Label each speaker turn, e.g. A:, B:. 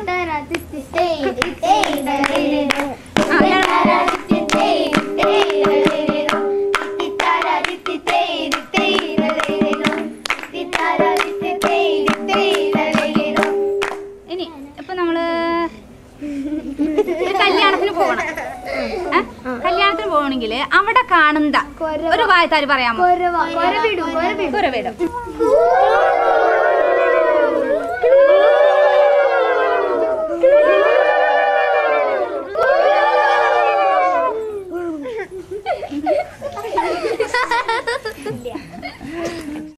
A: ഇനി ഇപ്പൊ നമ്മള് ഒരു കല്യാണത്തിന് പോകണം ഏ? കല്യാണത്തിന് പോകണമെങ്കിൽ അവിടെ കാണുന്ന ഒരു വായത്താര് പറയാമോ കുരവിടും